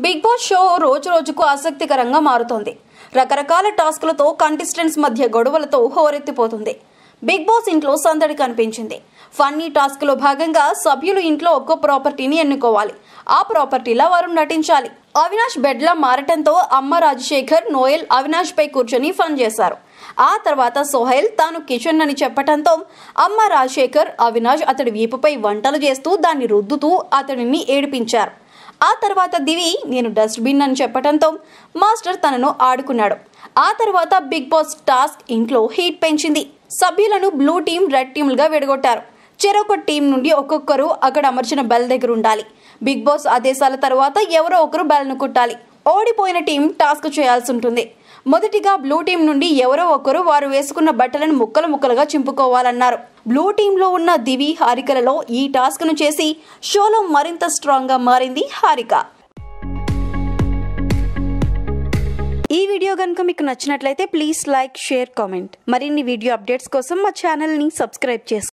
big boss show రోజు రోజుకు ఆసక్తికరంగా మారుతోంది రకరకాల టాస్క్లతో కంటెస్టెంట్స్ మధ్య గొడవలతో హోరెత్తిపోతుంది బిగ్ బాస్ ఇంట్లో సందడి కనిపించింది ఫన్నీ టాస్క్లో భాగంగా సభ్యులు ఇంట్లో ఒక్కో ప్రాపర్టీని ఎన్నుకోవాలి ఆ ప్రాపర్టీలో వారు నటించాలి అవినాష్ బెడ్లా మారటంతో అమ్మ రాజశేఖర్ నోయల్ అవినాష్ పై కూర్చొని ఫన్ చేశారు ఆ తర్వాత సోహెల్ తాను కిచెన్ అని చెప్పటంతో అమ్మ రాజశేఖర్ అవినాష్ అతడి వీపుపై వంటలు చేస్తూ దాన్ని రుద్దుతూ అతడిని ఏడిపించారు ఆ తర్వాత దివి నేను డస్ట్బిన్ అని చెప్పటంతో మాస్టర్ తనను ఆడుకున్నాడు ఆ తర్వాత బిగ్ బాస్ టాస్క్ ఇంట్లో హీట్ పెంచింది సభ్యులను బ్లూ టీం రెడ్ టీంలుగా విడగొట్టారు చెరొక టీం నుండి ఒక్కొక్కరు అక్కడ అమర్చిన బెల్ దగ్గర ఉండాలి బిగ్ బాస్ ఆదేశాల తర్వాత ఎవరో ఒకరు బెల్ను కుట్టాలి ఓడిపోయిన టీం టాస్క్ చేయాల్సి ఉంటుంది మొదటిగా బ్లూ టీం నుండి ఎవరో ఒకరు వారు వేసుకున్న బట్టలను ముక్కలు ముక్కలుగా చింపుకోవాలన్నారు బ్లూ టీంలో ఉన్న దివి హారికలలో ఈ టాస్క్ను చేసి షోలో మరింత స్ట్రాంగ్గా మారింది హారిక ఈ వీడియో కనుక మీకు నచ్చినట్లయితే ప్లీజ్ లైక్ షేర్ కామెంట్ మరిన్ని వీడియో అప్డేట్స్ కోసం మా ఛానల్ని సబ్స్క్రైబ్ చేసుకోండి